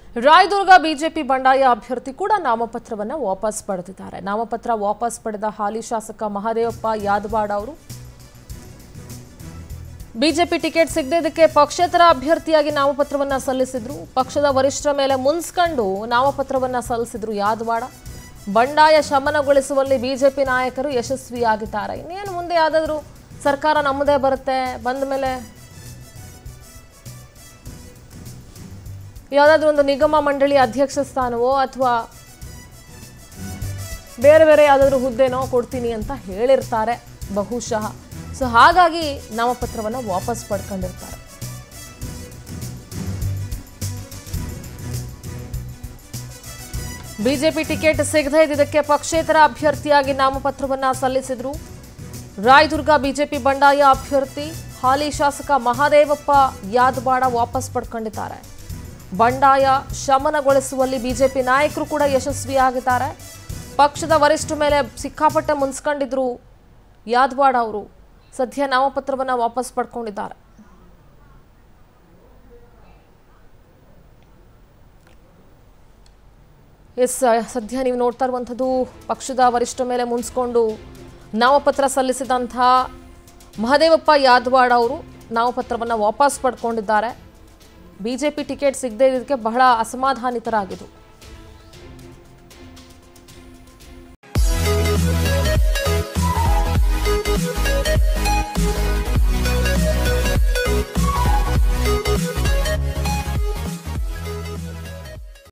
Rayadurga BJP ಬಂಡಾಯ ಅಭ್ಯರ್ಥಿ ಕೂಡ ನಾಮಪತ್ರವನ್ನ ವಾಪಸ್ ಪಡೆದಿದ್ದಾರೆ ನಾಮಪತ್ರ ವಾಪಸ್ ಪಡೆದ ಹಾಲಿ ಶಾಸಕ ಮಹದೇವಪ್ಪ ಯಾದವಾಡ ಅವರು ಬಿಜೆಪಿ ಟಿಕೆಟ್ ಸಿಗದಿದ್ದಕ್ಕೆ ಪಕ್ಷೇತರ ಅಭ್ಯರ್ಥಿಯಾಗಿ ನಾಮಪತ್ರವನ್ನ ಸಲ್ಲಿಸಿದ್ರು ಪಕ್ಷದ ವರಿಷ್ಠರ ಮೇಲೆ ಮುನ್ಸ್ಕೊಂಡು ನಾಮಪತ್ರವನ್ನ ಸಲ್ಲಿಸಿದ್ರು ಯಾದವಾಡ ಬಂಡಾಯ ಶಮನಗೊಳಿಸುವಲ್ಲಿ ಬಿಜೆಪಿ ನಾಯಕರು ಯಶಸ್ವಿಯಾಗಿದ್ದಾರೆ ಇನ್ನೇನು ಮುಂದೆ ಯಾವ್ದಾದ್ರು ಸರ್ಕಾರ ನಮ್ಮದೇ ಬರುತ್ತೆ ಬಂದ ಮೇಲೆ ಯಾವುದಾದ್ರೂ ಒಂದು ನಿಗಮ ಮಂಡಳಿ ಅಧ್ಯಕ್ಷ ಸ್ಥಾನವೋ ಅಥವಾ ಬೇರೆ ಬೇರೆ ಯಾವುದಾದ್ರೂ ಹುದ್ದೆನೋ ಕೊಡ್ತೀನಿ ಅಂತ ಹೇಳಿರ್ತಾರೆ ಬಹುಶಃ ಸೊ ಹಾಗಾಗಿ ನಾಮಪತ್ರವನ್ನು ವಾಪಸ್ ಪಡ್ಕೊಂಡಿರ್ತಾರೆ ಬಿಜೆಪಿ ಟಿಕೆಟ್ ಸಿಗದೇ ಇದ್ದಿದ್ದಕ್ಕೆ ಪಕ್ಷೇತರ ಅಭ್ಯರ್ಥಿಯಾಗಿ ನಾಮಪತ್ರವನ್ನ ಸಲ್ಲಿಸಿದ್ರು ರಾಯದುರ್ಗ ಬಿಜೆಪಿ ಬಂಡಾಯ ಅಭ್ಯರ್ಥಿ ಹಾಲಿ ಶಾಸಕ ಮಹಾದೇವಪ್ಪ ಯಾದವಾಡ ವಾಪಸ್ ಪಡ್ಕೊಂಡಿದ್ದಾರೆ ಬಂಡಾಯ ಶಮನಗೊಳಿಸುವಲ್ಲಿ ಬಿಜೆಪಿ ನಾಯಕರು ಕೂಡ ಯಶಸ್ವಿಯಾಗಿದ್ದಾರೆ ಪಕ್ಷದ ವರಿಷ್ಠ ಮೇಲೆ ಸಿಕ್ಕಾಪಟ್ಟೆ ಮುನ್ಸ್ಕೊಂಡಿದ್ರು ಯಾದವಾಡ ಅವರು ಸದ್ಯ ನಾಮಪತ್ರವನ್ನು ವಾಪಸ್ ಪಡ್ಕೊಂಡಿದ್ದಾರೆ ಎಸ್ ಸದ್ಯ ನೀವು ನೋಡ್ತಾ ಇರುವಂಥದ್ದು ಪಕ್ಷದ ವರಿಷ್ಠ ಮೇಲೆ ಮುನ್ಸ್ಕೊಂಡು ನಾಮಪತ್ರ ಸಲ್ಲಿಸಿದಂಥ ಮಹದೇವಪ್ಪ ಯಾದವಾಡ ಅವರು ನಾಮಪತ್ರವನ್ನು ವಾಪಸ್ ಪಡ್ಕೊಂಡಿದ್ದಾರೆ ಬಿಜೆಪಿ ಟಿಕೆಟ್ ಸಿಗದೇ ಇದ್ದಕ್ಕೆ ಬಹಳ ಅಸಮಾಧಾನಿತರಾಗಿದ್ದು